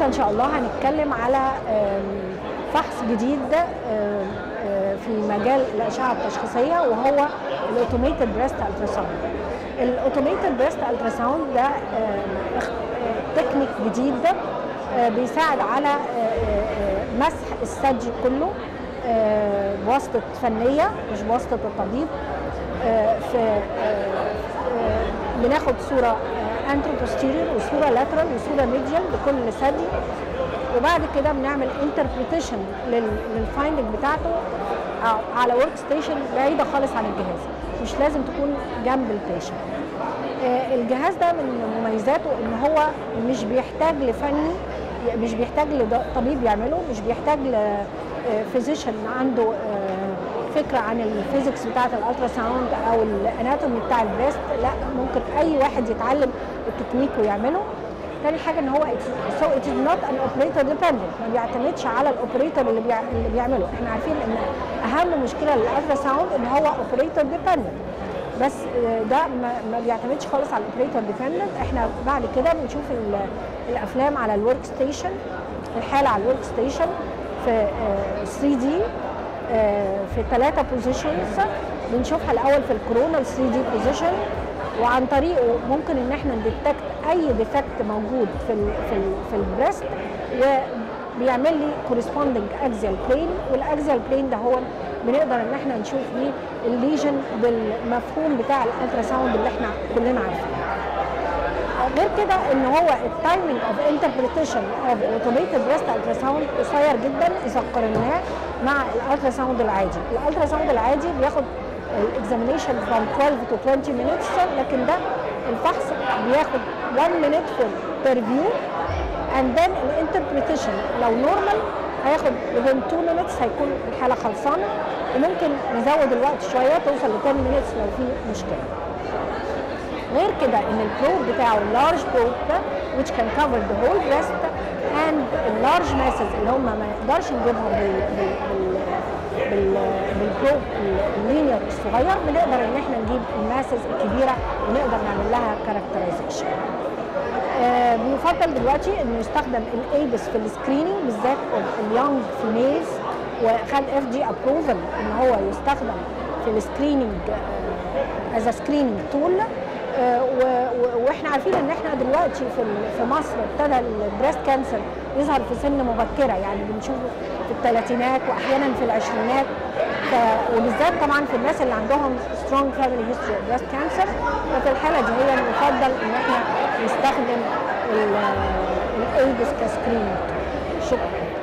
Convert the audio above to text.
النهارده ان شاء الله هنتكلم على آم، فحص جديد آم، آه، في مجال الاشعه التشخيصيه وهو الاوتوميتد بريست التراساوند الاوتوميتد بريست التراساوند ده آم، اخ- آه، تكنيك جديد آه، بيساعد على آه، آه، مسح الثدي كله آه، بواسطه فنيه مش بواسطه الطبيب آه، في آه، آه، بناخد صوره انترو بوستيريور وصوره لاترال وصوره ميديال لكل ثدي وبعد كده بنعمل انتربريتيشن للفايندنج بتاعته ع- على ورك ستيشن بعيده خالص عن الجهاز مش لازم تكون جنب البيشنت آه، الجهاز ده من مميزاته ان هو مش بيحتاج لفني مش بيحتاج لطبيب يعمله مش بيحتاج لفيزيشن عنده آه، فكره عن الفيزيكس بتاعه الالترا ساوند او الاناتومي بتاع البريست لا ممكن اي واحد يتعلم التكنيك ويعمله تاني حاجه ان هو سو ات از نوت ان اوبريتور ديبندنت ما بيعتمدش على الاوبريتور اللي بيع... اللي بيعمله احنا عارفين ان اهم مشكله للالترا ساوند ان هو اوبريتور ديبندنت بس آه، ده ما, ما بيعتمدش خالص على الاوبريتور ديبندنت احنا بعد كده بنشوف ال- الافلام على الورك ستيشن الحاله على الورك ستيشن في آه، 3 دي في ثلاثه بوزيشنز بنشوفها الاول في الكورونا 3 دي بوزيشن وعن طريقه ممكن ان احنا نديتكت اي ديفكت موجود في ال في ال في البريست وبيعمل لي كورسبوندنج اكزيال بلين والاكزيال بلين ده هو بنقدر ان احنا نشوف بيه الليجن بالمفهوم بتاع الالترا ساوند اللي احنا كلنا عارفينه غير كده ان هو التايمنج اوف انتربريتيشن اوف اوتوميتد بريست الترا ساوند قصير جدا اذا قارناه مع الالترا ساوند العادي الالترا ساوند العادي بياخد الاكزامينيشن from 12 to 20 minutes لكن ده الفحص بياخد 1 minute for per view and then الانتربريتيشن لو نورمال هياخد within 2 minutes هيكون الحاله خلصانه وممكن نزود الوقت شويه توصل ل 10 minutes لو في مشكله غير كده ان البروب بتاعه اللارج بروب ده which can cover the whole breast and اللارج masses اللي هم ما نقدرش نجيبهم بال بال بال بال بالبروب اللينير الصغير بنقدر ان احنا نجيب الماسز الكبيره ونقدر نعمل لها كاركترايزيشن آه، بيفضل دلوقتي انه يستخدم الايبس في السكريننج بالذات اليونج فيميلز وخد اف دي ابروفل ان هو يستخدم في السكريننج از سكريننج تول واحنا عارفين ان احنا دلوقتي في ال- في مصر ابتدى البريست كانسر يظهر في سن مبكره يعني بنشوفه في الثلاثينات واحيانا في العشرينات ف- وبالذات طبعا في الناس اللي عندهم سترونج فاميلي هيستوري بريست كانسر ففي الحاله دي هي يفضل ان احنا نستخدم الايدس كسكريننج شكرا